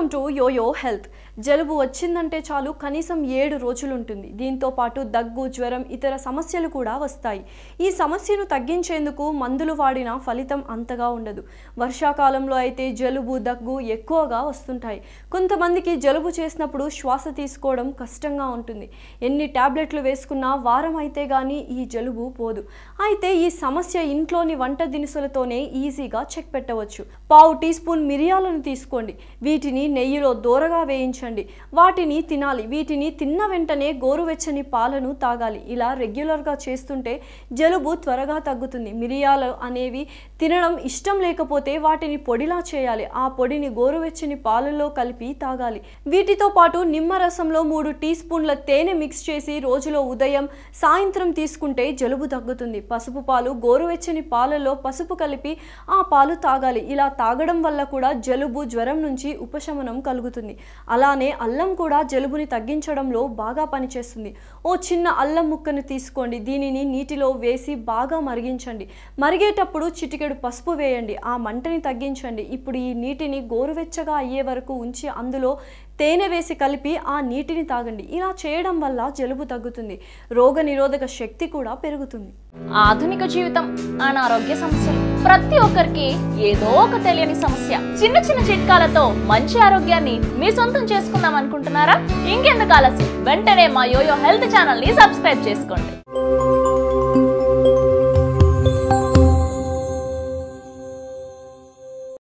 welcome to yo-yo health జలుబు వచ్చిందంటే చాలు కనీసం ఏడు రోజులు ఉంటుంది దీంతో పాటు దగ్గు జ్వరం ఇతర సమస్యలు కూడా వస్తాయి ఈ సమస్యను తగ్గించేందుకు మందులు వాడినా ఫలితం అంతగా ఉండదు వర్షాకాలంలో అయితే జలుబు దగ్గు ఎక్కువగా వస్తుంటాయి కొంతమందికి జలుబు చేసినప్పుడు శ్వాస తీసుకోవడం కష్టంగా ఉంటుంది ఎన్ని టాబ్లెట్లు వేసుకున్నా వారం అయితే కానీ ఈ జలుబు పోదు అయితే ఈ సమస్య ఇంట్లోని వంట దినుసులతోనే ఈజీగా చెక్ పెట్టవచ్చు పావు టీ స్పూన్ మిరియాలను తీసుకోండి వీటిని నెయ్యిలో దోరగా వేయించండి వాటిని తినాలి వీటిని తిన్న వెంటనే గోరువెచ్చని పాలను తాగాలి ఇలా రెగ్యులర్గా చేస్తుంటే జలుబు త్వరగా తగ్గుతుంది మిరియాలు అనేవి తినడం ఇష్టం లేకపోతే వాటిని పొడిలా చేయాలి ఆ పొడిని గోరువెచ్చని పాలలో కలిపి తాగాలి వీటితో పాటు నిమ్మరసంలో మూడు టీ స్పూన్ల తేనె మిక్స్ చేసి రోజులో ఉదయం సాయంత్రం తీసుకుంటే జలుబు తగ్గుతుంది పసుపు పాలు గోరువెచ్చని పాలలో పసుపు కలిపి ఆ పాలు తాగాలి ఇలా తాగడం వల్ల కూడా జలుబు జ్వరం నుంచి ఉపశమనం కలుగుతుంది అలానే అల్లం కూడా జలుబుని తగ్గించడంలో బాగా పనిచేస్తుంది ఓ చిన్న అల్లం ముక్కను తీసుకోండి దీనిని నీటిలో వేసి బాగా మరిగించండి మరిగేటప్పుడు చిటికెడు పసుపు వేయండి ఆ మంటని తగ్గించండి ఇప్పుడు ఈ నీటిని గోరువెచ్చగా అయ్యే వరకు ఉంచి అందులో తేనె వేసి కలిపి ఆ నీటిని తాగండి ఇలా చేయడం వల్ల జలుబు తగ్గుతుంది రోగ నిరోధక శక్తి కూడా పెరుగుతుంది ఆధునిక జీవితం అనారోగ్య సమస్యలు ప్రతి ఒక్కరికి ఏదో ఒక తెలియని సమస్య చిన్న చిన్న చిట్కాలతో మంచి ఆరోగ్యాన్ని మీ సొంతం చేసుకుందాం అనుకుంటున్నారా ఇంకెందుకు ఆలస్యం వెంటనే మా యోయో హెల్త్ ఛానల్ ని సబ్స్క్రైబ్ చేసుకోండి